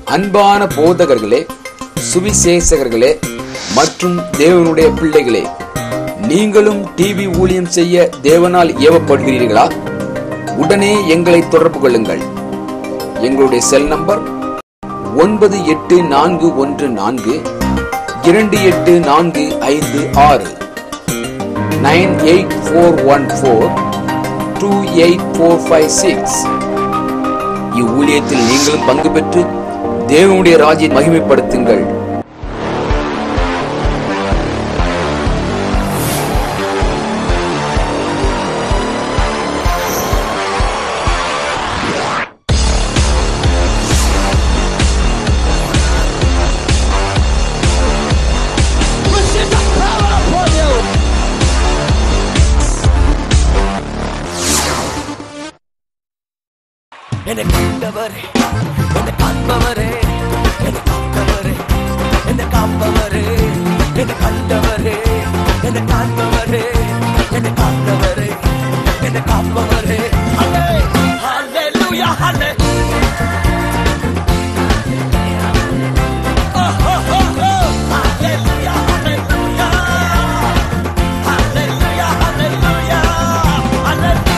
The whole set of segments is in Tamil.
அன்பான போதகர்களே சுவிசேஷகர்களே மற்றும் தேவனுடைய பிள்ளைகளே நீங்களும் டிவி ஊழியம் செய்ய தேவனால் ஏவப்படுகிறீர்களா உடனே எங்களை தொடர்பு கொள்ளுங்கள் எங்களுடைய செல் நம்பர் ஒன்பது எட்டு நான்கு ஒன்று நான்கு இரண்டு எட்டு நான்கு ஐந்து ஆறு nine eight four one four two eight four five six இவ்வூழியத்தில் நீங்களும் பங்கு பெற்று தேவனுடைய ராஜ்யை மகிமைப்படுத்துங்கள் Receive the power upon you. என்னை கண்டவரே என்னை காண்பவரே என்னை காத்தவரே என்னை காப்பவரே என்னை கண்டவரே என்னை காண்பவரே என்னை காத்தவரே என்னை காப்பவரே ஹல்லே ஹல்லேலூயா ஹல்லே ஓ ஹோ ஹோ ஹோ ஹல்லேலூயா ஹல்லேலூயா ஹல்லேலூயா ஹல்லேலூயா ஹல்லேலூயா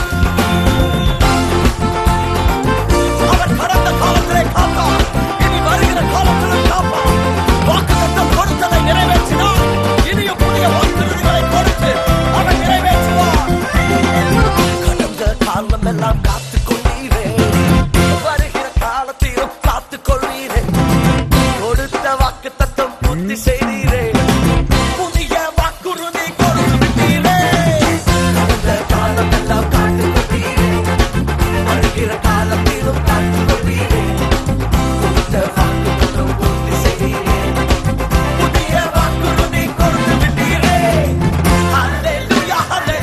அவர் கடந்த காலத்திலே காப்பார் இனி வருகிற காலத்திலும் காப்பார் வாக்குத்தத்தம் கொடுத்ததை நிறைவேற்றினார் இனியும் புதிய வாக்குறுதிகளை கொடுத்து அவர் நிறைவேற்றுவார் கடந்த காலம் எல்லாம் காத்துக் கொண்டீரே வருகிற காலத்திலும் காத்துக் கொள்வீரே கொடுத்த வாக்கு தத்தம் பூர்த்தி செய்தீரே புதிய வாக்குறுதி கொடுத்து விட்டீரே கடந்த காலம் எல்லாம் காத்துக் கொண்டீரே வருகிற காலத்திலும் காத்துக் கொள்வீரே கொடுத்த வாக்கு தத்தம் பூர்த்தி செய்தீரே புதிய வாக்குறுதி கொடுத்து விட்டீரே ஹல்லேலூயா ஹல்லே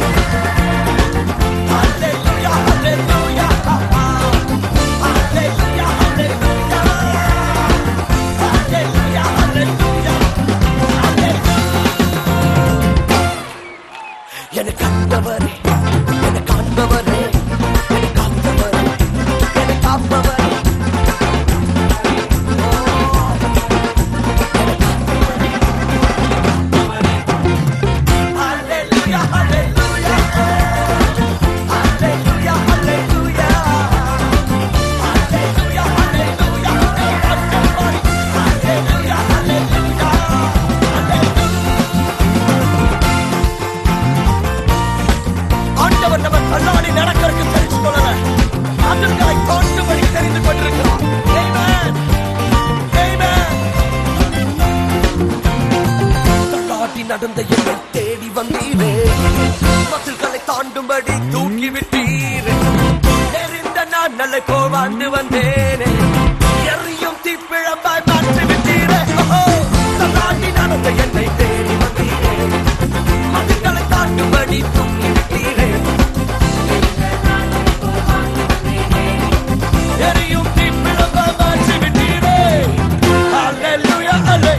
ஹல்லேலூயா ஹல்லேலூயா ஹல்லேலூயா ஹல்லேலூயா ஹல்லேலூயா ஹல்லேலூயா என்னை கண்டவரே என்னை காண்பவரே என்னை காத்தவரே என்னை காப்பவரே Hallelujah, hallelujah. Hallelujah, hallelujah. Hallelujah, hallelujah. Hallelujah, hallelujah. ஆண்டவர் நம்ம கண்ணாடி நடக்கிறதுக்கு தெரிஞ்சு கொள்ளல அதிர்களை தோண்டுபடி தெரிந்து கொண்டிருக்கிறோம் Amen. Amen. தள்ளாடி நடந்த என்னை தேடி வந்தீரே மதில்களை தாண்டும்படி தூக்கி விட்டீரே எரிந்த நான் நல்ல போவாண்டு வந்தேனே எரியும் தீப்பிழம்பாய் மாற்றி விட்டீரே ஓஹோ, தள்ளாடி நடந்த என்னை தேடி வந்தீரே மதில்களை தாண்டும்படி தூக்கி விட்டீரே எரியும் தீப்பிழம்பாய் மாற்றி விட்டீரே Hallelujah, hallelujah.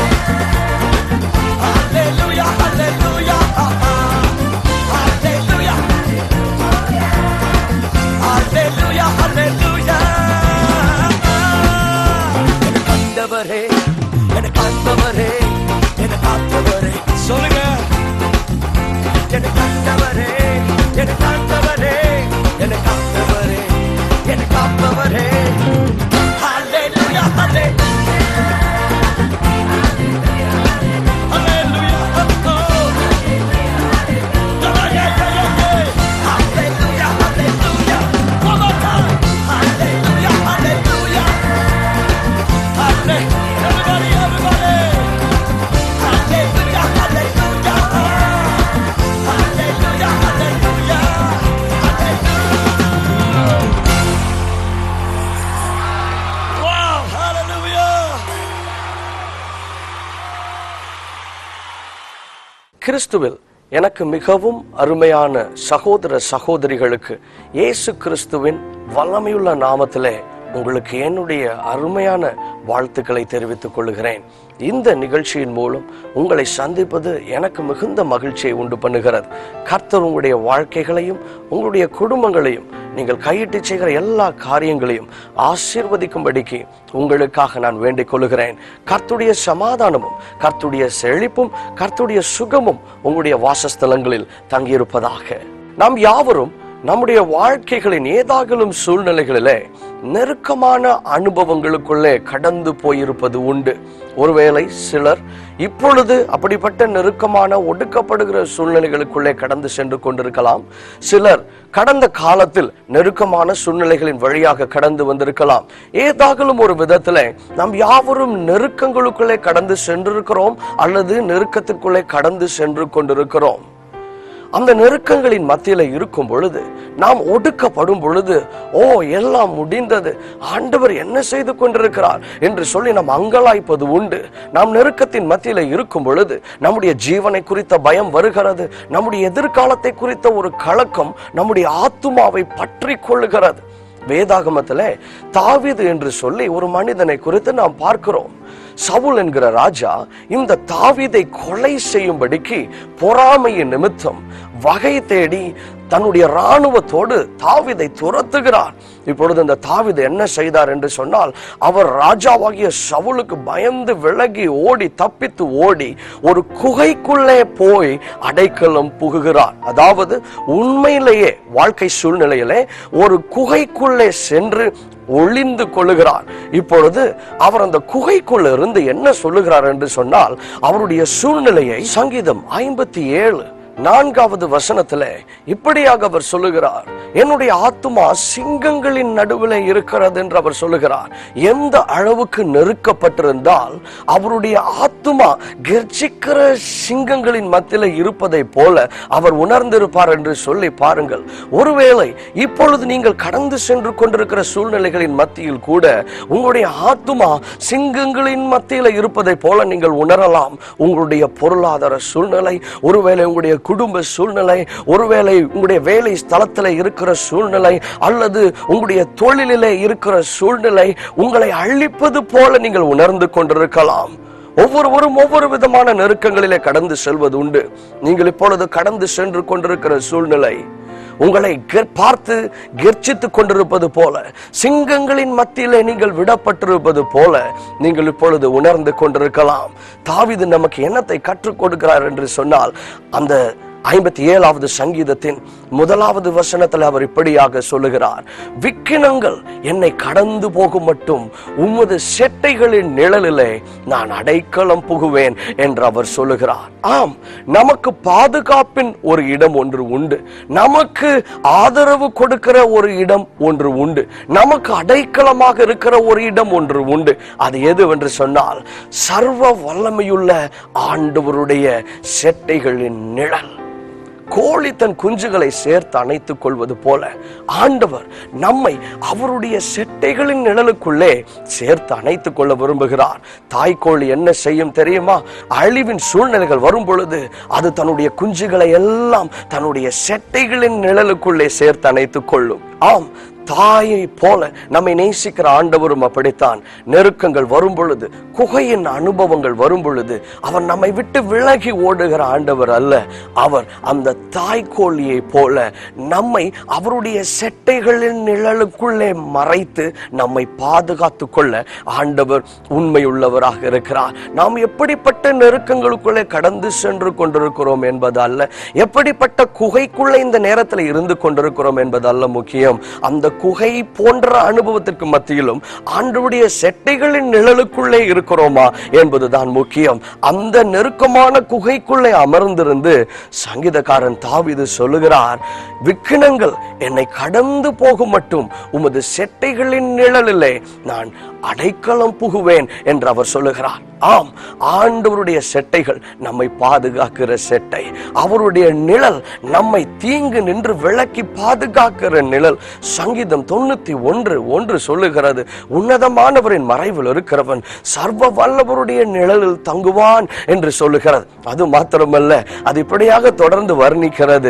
Hallelujah, hallelujah, hallelujah. Hallelujah, hallelujah. என்னை கண்டவரே என்னை காண்பவரே என்னை காத்தவரே சொல்லுங்க என்னை கண்டவரே என்னை காத்தவரே என்னை காத்தவரே என்னை காப்பவரே Hallelujah, hallelujah. Hallelujah, oh. Yeah, yeah, yeah, yeah. Hallelujah, hallelujah. One more time. Hallelujah, hallelujah. Halle- Everybody, everybody. Hallelujah, hallelujah. Hallelujah, hallelujah. Hallelujah. Wow, hallelujah. கிறிஸ்துவில் எனக்கு மிகவும் அருமையான சகோதர சகோதரிகளுக்கு இயேசு கிறிஸ்துவின் வல்லமையுள்ள நாமத்திலே உங்களுக்கு என்னுடைய அருமையான வாழ்த்துக்களை தெரிவித்துக் கொள்கிறேன் இந்த நிகழ்ச்சியின் மூலம் உங்களை சந்திப்பது எனக்கு மிகுந்த மகிழ்ச்சியை உண்டு பண்ணுகிறது கர்த்தர் உங்களுடைய வாழ்க்கைகளையும் உங்களுடைய குடும்பங்களையும் நீங்கள் கையிட்டு செய்கிற எல்லா காரியங்களையும் ஆசீர்வதிக்கும்படிக்கு உங்களுக்காக நான் வேண்டிக் கொள்கிறேன் கர்த்துடைய சமாதானமும் கர்த்துடைய செழிப்பும் கர்த்துடைய சுகமும் உங்களுடைய வாசஸ்தலங்களில் தங்கியிருப்பதாக நாம் யாவரும் நம்முடைய வாழ்க்கைகளின் ஏதாகலும் சூழ்நிலைகளிலே நெருக்கமான அனுபவங்களுக்குள்ளே கடந்து போயிருப்பது உண்டு ஒருவேளை சிலர் இப்பொழுது அப்படிப்பட்ட நெருக்கமான ஒடுக்கப்படுகிற சூழ்நிலைகளுக்குள்ளே கடந்து சென்று கொண்டிருக்கலாம் சிலர் கடந்த காலத்தில் நெருக்கமான சூழ்நிலைகளின் வழியாக கடந்து வந்திருக்கலாம் ஏதாகலும் ஒரு விதத்துல நாம் யாவரும் நெருக்கங்களுக்குள்ளே கடந்து சென்றிருக்கிறோம் அல்லது நெருக்கத்திற்குள்ளே கடந்து சென்று கொண்டிருக்கிறோம் அந்த நெருக்கங்களின் மத்தியில இருக்கும் பொழுது நாம் ஒடுக்கப்படும் பொழுது ஓ எல்லாம் முடிந்தது ஆண்டவர் என்ன செய்து கொண்டிருக்கிறார் என்று சொல்லி நாம் அங்கலாய்ப்பது உண்டு நாம் நெருக்கத்தின் மத்தியில இருக்கும் பொழுது நம்முடைய ஜீவனை குறித்த பயம் வருகிறது நம்முடைய எதிர்காலத்தை குறித்த ஒரு கலக்கம் நம்முடைய ஆத்துமாவை பற்றி கொள்ளுகிறது வேதாகமத்துல தாவீது என்று சொல்லி ஒரு மனிதனை குறித்து நாம் பார்க்கிறோம் சவுல் என்கிற ராஜா இந்த தாவீதை கொலை செய்யும்படிக்கு பொறாமையின் நிமித்தம் வகை தேடி தன்னுடைய ராணுவத்தோடு தாவீதை துரத்துகிறார் இப்பொழுது இந்த தாவீது என்ன செய்தார் என்று சொன்னால் அவர் ராஜாவாகிய சவுலுக்கு பயந்து விலகி ஓடி தப்பித்து ஓடி ஒரு குகைக்குள்ளே போய் அடைக்கலம் புகுகிறார் அதாவது உண்மையிலேயே வாழ்க்கை சூழ்நிலையிலே ஒரு குகைக்குள்ளே சென்று ஒளிந்து கொள்ளுகிறார் இப்பொழுது அவர் அந்த குகைக்குள்ள இருந்து என்ன சொல்லுகிறார் என்று சொன்னால் அவருடைய சூழ்நிலையை சங்கீதம் ஐம்பத்தி ஏழு நான்காவது வசனத்துல இப்படியாக அவர் சொல்லுகிறார் என்னுடைய ஆத்துமா சிங்கங்களின் நடுவில் இருக்கிறது என்று அவர் சொல்லுகிறார் எந்த அளவுக்கு நெருக்கப்பட்டிருந்தால் அவருடைய ஆத்துமா கர்ஜிக்கிற சிங்கங்களின் மத்தியில இருப்பதை போல அவர் உணர்ந்திருப்பார் என்று சொல்லி பாருங்கள் ஒருவேளை இப்பொழுது நீங்கள் கடந்து சென்று கொண்டிருக்கிற சூழ்நிலைகளின் மத்தியில் கூட உங்களுடைய ஆத்துமா சிங்கங்களின் மத்தியில இருப்பதை போல நீங்கள் உணரலாம் உங்களுடைய பொருளாதார சூழ்நிலை ஒருவேளை உங்களுடைய குடும்ப சூழ்நிலை ஒருவேளை உங்களுடைய வேலை ஸ்தலத்தில் இருக்கிற சூழ்நிலை அல்லது உங்களுடைய தொழிலிலே இருக்கிற சூழ்நிலை உங்களை அழிப்பது போல நீங்கள் உணர்ந்து கொண்டிருக்கலாம் ஒவ்வொருவரும் ஒவ்வொரு விதமான நெருக்கங்களிலே கடந்து செல்வது உண்டு நீங்கள் இப்பொழுது கடந்து சென்று கொண்டிருக்கிற சூழ்நிலை உங்களை கெ- பார்த்து கெர்ச்சித்துக் கொண்டிருப்பது போல சிங்கங்களின் மத்தியிலே நீங்கள் விடப்பட்டிருப்பது போல நீங்கள் இப்பொழுது உணர்ந்து கொண்டிருக்கலாம் தாவீது நமக்கு என்னத்தை கற்றுக் கொடுக்கிறார் என்று சொன்னால் அந்த ஐம்பத்தி ஏழாவது சங்கீதத்தின் முதலாவது வசனத்தில் அவர் இப்படியாக சொல்லுகிறார் விக்கினங்கள் என்னை கடந்து போகும் மட்டும் உமது செட்டைகளின் நிழலிலே நான் அடைக்கலம் புகுவேன் என்று அவர் சொல்லுகிறார் ஆம் நமக்கு பாதுகாப்பின் ஒரு இடம் ஒன்று உண்டு நமக்கு ஆதரவு கொடுக்கிற ஒரு இடம் ஒன்று உண்டு நமக்கு அடைக்கலமாக இருக்கிற ஒரு இடம் ஒன்று உண்டு அது எது என்று சொன்னால் சர்வ வல்லமையுள்ள ஆண்டவருடைய செட்டைகளின் நிழல் கோழி தன் குஞ்சுகளை சேர்த்து அணைத்துக் கொள்வது போல ஆண்டவர் நம்மை அவருடைய செட்டைகளின் நிழலுக்குள்ளே சேர்த்து அணைத்துக் கொள்ள விரும்புகிறார் தாய்க்கோழி என்ன செய்யும் தெரியுமா அழிவின் சூழ்நிலைகள் வரும் பொழுது அது தன்னுடைய குஞ்சுகளை எல்லாம் தன்னுடைய செட்டைகளின் நிழலுக்குள்ளே சேர்த்து அணைத்துக் கொள்ளும் ஆம் தாயை போல நம்மை நேசிக்கிற ஆண்டவரும் அப்படித்தான் நெருக்கங்கள் வரும் பொழுது குகையின் அனுபவங்கள் வரும் பொழுது அவர் நம்மை விட்டு விலகி ஓடுகிற ஆண்டவர் அல்ல அவர் அந்த தாய்க்கோழியை போல நம்மை அவருடைய செட்டைகளின் நிழலுக்குள்ளே மறைத்து நம்மை பாதுகாத்து கொள்ள ஆண்டவர் உண்மையுள்ளவராக இருக்கிறார் நாம் எப்படிப்பட்ட நெருக்கங்களுக்குள்ளே கடந்து சென்று கொண்டிருக்கிறோம் என்பது அல்ல எப்படிப்பட்ட குகைக்குள்ளே இந்த நேரத்தில் இருந்து கொண்டிருக்கிறோம் என்பது அல்ல முக்கியம் அந்த குகை போன்ற அனுபவத்திற்கு மத்தியிலும் ஆண்டவருடைய செட்டைகளின் நிழலுக்குள்ளே இருக்கிறோமா என்பதுதான் முக்கியம் அந்த நெருக்கமான குகைக்குள்ளே அமர்ந்திருந்து சங்கீதக்காரன் தாவீது சொல்லுகிறார் விக்கினங்கள் என்னை கடந்து போகும் மட்டும் உமது செட்டைகளின் நிழலிலே நான் அடைக்கலம் புகுவேன் என்று அவர் சொல்லுகிறார் ஆம் ஆண்டவருடைய செட்டைகள் நம்மை பாதுகாக்கிற செட்டை அவருடைய நிழல் நம்மை தீங்கு நின்று விளக்கி பாதுகாக்கிற நிழல் சங்கீதம் தொண்ணூத்தி ஒன்று ஒன்று சொல்லுகிறது உன்னதமானவரின் மறைவில் இருக்கிறவன் சர்வ வல்லவருடைய நிழலில் தங்குவான் என்று சொல்லுகிறது அது மாத்திரமல்ல அது இப்படியாக தொடர்ந்து வர்ணிக்கிறது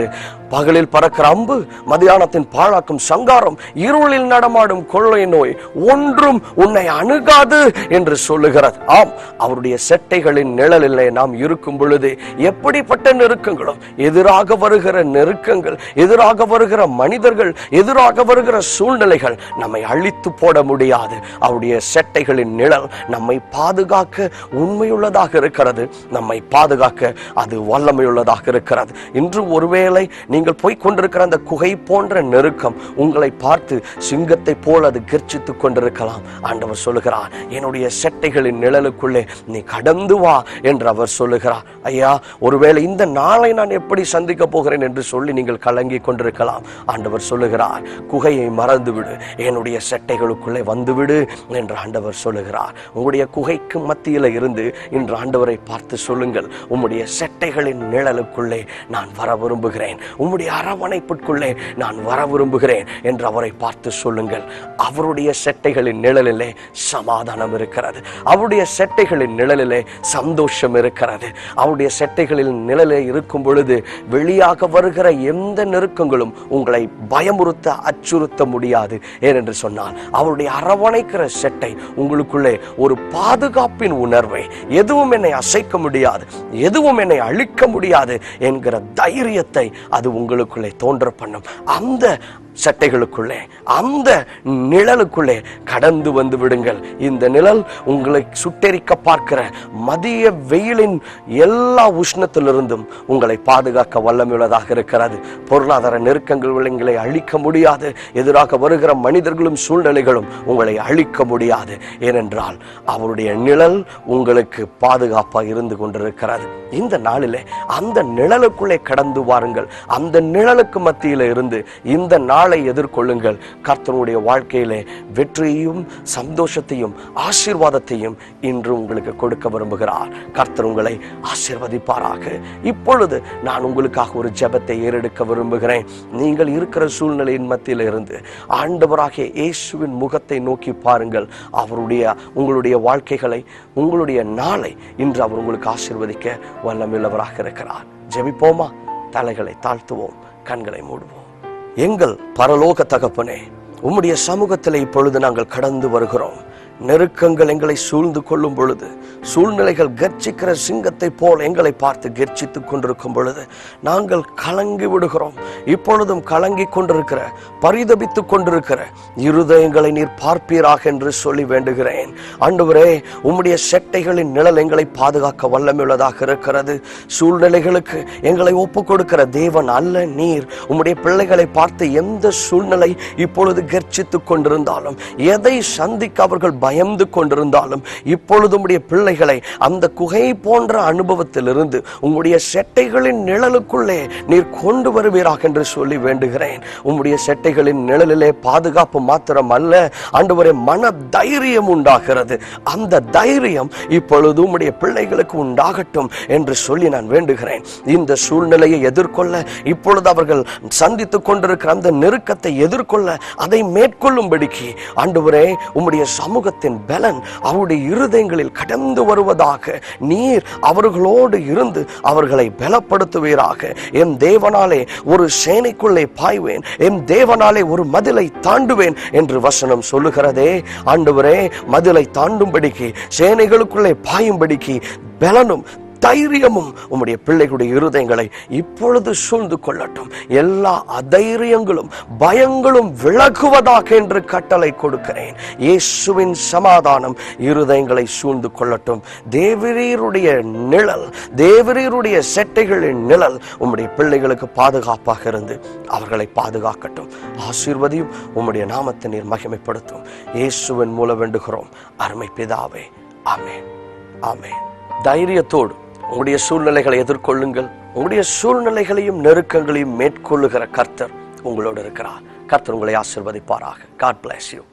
பகலில் பறக்கிற அம்பு மதியானத்தின் பாழாக்கும் சங்காரம் இருளில் நடமாடும் கொள்ளை நோய் ஒன்றும் உன்னை அணுகாது என்று சொல்லுகிறது ஆம் அவருடைய செட்டைகளின் நிழலிலே நாம் இருக்கும் பொழுது எப்படிப்பட்ட நெருக்கங்களும் எதிராக வருகிற நெருக்கங்கள் எதிராக வருகிற மனிதர்கள் எதிராக வருகிற சூழ்நிலைகள் நம்மை அழித்து போட முடியாது அவருடைய செட்டைகளின் நிழல் நம்மை பாதுகாக்க உண்மையுள்ளதாக இருக்கிறது நம்மை பாதுகாக்க அது வல்லமையுள்ளதாக இருக்கிறது இன்று ஒருவேளை நீங்கள் போய்க் கொண்டிருக்கிற அந்த குகை போன்ற நெருக்கம் உங்களை பார்த்து சிங்கத்தை போல் அது கர்ச்சித்துக் கொண்டிருக்கலாம் ஆண்டவர் சொல்லுகிறார் என்னுடைய செட்டைகளின் நிழலுக்குள்ளே நீ கடந்து வா என்று அவர் சொல்லுகிறார் ஐயா ஒருவேளை இந்த நாளை நான் எப்படி சந்திக்க போகிறேன் என்று சொல்லி நீங்கள் கலங்கி கொண்டிருக்கலாம் ஆண்டவர் சொல்லுகிறார் குகையை மறந்துவிடு என்னுடைய செட்டைகளுக்குள்ளே வந்துவிடு என்று ஆண்டவர் சொல்லுகிறார் உங்களுடைய குகைக்கு மத்தியில இருந்து இன்று ஆண்டவரை பார்த்து சொல்லுங்கள் உம்முடைய செட்டைகளின் நிழலுக்குள்ளே நான் வர விரும்புகிறேன் உம்முடைய அரவணைப்புக்குள்ளே நான் வர விரும்புகிறேன் என்று அவரை பார்த்து சொல்லுங்கள் அவருடைய செட்டைகளின் நிழலிலே சமாதானம் இருக்கிறது அவருடைய செட்டைகளின் நிழலிலே சந்தோஷம் இருக்கிறது அவருடைய செட்டைகளின் நிழலே இருக்கும் பொழுது வெளியாக வருகிற எந்த நெருக்கங்களும் உங்களை பயமுறுத்த அச்சுறுத்த முடியாது ஏனென்று சொன்னால் அவருடைய அரவணைக்கிற செட்டை உங்களுக்குள்ளே ஒரு பாதுகாப்பின் உணர்வை எதுவும் என்னை அசைக்க முடியாது எதுவும் என்னை அழிக்க முடியாது என்கிற தைரியத்தை அது உங்களுக்குள்ளே தோன்ற பண்ணும் அந்த சட்டைகளுக்குள்ளே அந்த நிழலுக்குள்ளே கடந்து வந்து விடுங்கள் இந்த நிழல் உங்களை சுட்டெரிக்க பார்க்கிற மதிய வெயிலின் எல்லா உஷ்ணத்திலிருந்தும் உங்களை பாதுகாக்க வல்லமையுள்ளதாக இருக்கிறது பொருளாதார நெருக்கங்கள் உங்களை அழிக்க முடியாது எதிராக வருகிற மனிதர்களும் சூழ்நிலைகளும் உங்களை அழிக்க முடியாது ஏனென்றால் அவருடைய நிழல் உங்களுக்கு பாதுகாப்பாக இருந்து கொண்டிருக்கிறது இந்த நாளிலே அந்த நிழலுக்குள்ளே கடந்து வாருங்கள் அந்த நிழலுக்கு மத்தியில இருந்து இந்த நாளை எதிர்கொள்ளுங்கள் கர்த்தருடைய வாழ்க்கையிலே வெற்றியையும் சந்தோஷத்தையும் ஆசீர்வாதத்தையும் இன்று உங்களுக்கு கொடுக்க விரும்புகிறார் கர்த்தர் உங்களை ஆசீர்வதிப்பாராக இப்பொழுது நான் உங்களுக்காக ஒரு ஜெபத்தை ஏறெடுக்க விரும்புகிறேன் நீங்கள் இருக்கிற சூழ்நிலையின் மத்தியில இருந்து ஆண்டவராகிய இயேசுவின் முகத்தை நோக்கி பாருங்கள் அவருடைய உங்களுடைய வாழ்க்கைகளை உங்களுடைய நாளை இன்று அவர் உங்களுக்கு ஆசீர்வதிக்க வல்லமையுள்ளவராக இருக்கிறார் ஜெபிப்போமா தலைகளை தாழ்த்துவோம் கண்களை மூடுவோம் எங்கள் பரலோக தகப்பனே உம்முடைய சமூகத்தில் இப்பொழுது நாங்கள் கடந்து வருகிறோம் நெருக்கங்கள் எங்களை சூழ்ந்து கொள்ளும் பொழுது சூழ்நிலைகள் கர்ச்சிக்கிற சிங்கத்தை போல் எங்களை பார்த்து கர்ச்சித்துக் கொண்டிருக்கும் பொழுது நாங்கள் கலங்கி விடுகிறோம் இப்பொழுதும் கலங்கி கொண்டிருக்கிற பரிதபித்துக் கொண்டிருக்கிற இருதயங்களை நீர் பார்ப்பீராக என்று சொல்லி வேண்டுகிறேன் ஆண்டவரே உம்முடைய செட்டைகளின் நிழல் எங்களை பாதுகாக்க வல்லமையுள்ளதாக இருக்கிறது சூழ்நிலைகளுக்கு எங்களை ஒப்புக் கொடுக்கிற தேவன் அல்ல நீர் உம்முடைய பிள்ளைகளை பார்த்து எந்த சூழ்நிலை இப்பொழுது கர்ச்சித்துக் கொண்டிருந்தாலும் எதை சந்திக்க அவர்கள் பயந்து கொண்டிருந்தாலும் இப்பொழுது உம்முடைய பிள்ளைகளை அந்த குகை போன்ற அனுபவத்திலிருந்து உம்முடைய செட்டைகளின் நிழலுக்குள்ளே நீர் கொண்டு வருவீராக என்று சொல்லி வேண்டுகிறேன் உம்முடைய செட்டைகளின் நிழலிலே பாதுகாப்பு மாத்திரம் அல்ல ஆண்டவரே மன தைரியம் உண்டாகிறது அந்த தைரியம் இப்பொழுது உம்முடைய பிள்ளைகளுக்கு உண்டாகட்டும் என்று சொல்லி நான் வேண்டுகிறேன் இந்த சூழ்நிலையை எதிர்கொள்ள இப்பொழுது அவர்கள் சந்தித்துக் கொண்டிருக்கிற அந்த நெருக்கத்தை எதிர்கொள்ள அதை மேற்கொள்ளும்படிக்கு ஆண்டவரே உம்முடைய சமூகத்தின் பலன் அவருடைய இருதயங்களில் கடந்து வருவதாக நீர் அவர்களோடு இருந்து அவர்களை பலப்படுத்துவீராக என் தேவனாலே ஒரு சேனைக்குள்ளே பாய்வேன் என் தேவனாலே ஒரு மதிலை தாண்டுவேன் என்று வசனம் சொல்லுகிறதே ஆண்டவரே மதிலை தாண்டும்படிக்கு சேனைகளுக்குள்ளே பாயும்படிக்கு பலனும் தைரியமும் உம்முடைய பிள்ளைகளுடைய இருதயங்களை இப்பொழுது சூழ்ந்து கொள்ளட்டும் எல்லா அதைரியங்களும் பயங்களும் விலகுவதாக என்று கட்டளை கொடுக்கிறேன் இயேசுவின் சமாதானம் இருதயங்களை சூழ்ந்து கொள்ளட்டும் தேவரீருடைய நிழல் தேவரீருடைய செட்டைகளின் நிழல் உம்முடைய பிள்ளைகளுக்கு பாதுகாப்பாக இருந்து அவர்களை பாதுகாக்கட்டும் ஆசீர்வதியும் உம்முடைய நாமத்தை நீர் மகிமைப்படுத்தும் இயேசுவின் மூலம் வேண்டுகிறோம் அருமை பிதாவே ஆமென் ஆமென் தைரியத்தோடு உங்களுடைய சூழ்நிலைகளை எதிர்கொள்ளுங்கள் உங்களுடைய சூழ்நிலைகளையும் நெருக்கங்களையும் மேற்கொள்ளுகிற கர்த்தர் உங்களோடு இருக்கிறார் கர்த்தர் உங்களை ஆசிர்வதிப்பாராக காட் bless you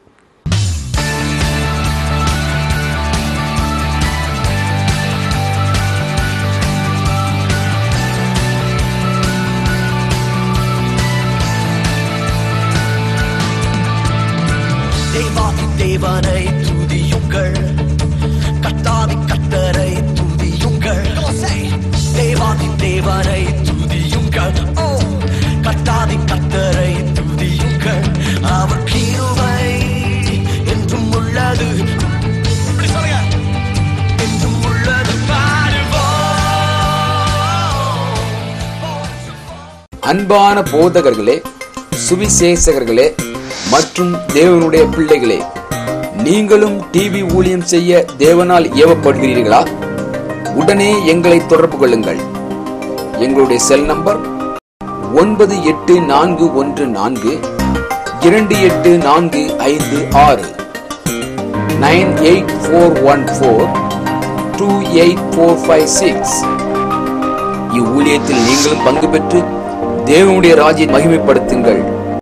தேவாதி தேவனை துதியுங்கள் கத்தாதி கத்தரை துதியுங்கள் தேவாதி தேவனை துதியுங்கள் ஓ அன்பான போதகர்களே சுவிசேஷகர்களே மற்றும் தேவனுடைய பிள்ளைகளே நீங்களும் டிவி ஊழியம் செய்ய தேவனால் ஏவப்படுகிறீர்களா உடனே எங்களை தொடர்பு கொள்ளுங்கள் எங்களுடைய செல் நம்பர் ஒன்பது எட்டு நான்கு ஒன்று நான்கு இரண்டு எட்டு நான்கு ஐந்து ஆறு nine eight four one four two eight four five six இவ்வூழியத்தில் நீங்களும் பங்கு பெற்று தேவனுடைய ராஜ்யை மகிமைப்படுத்துங்கள்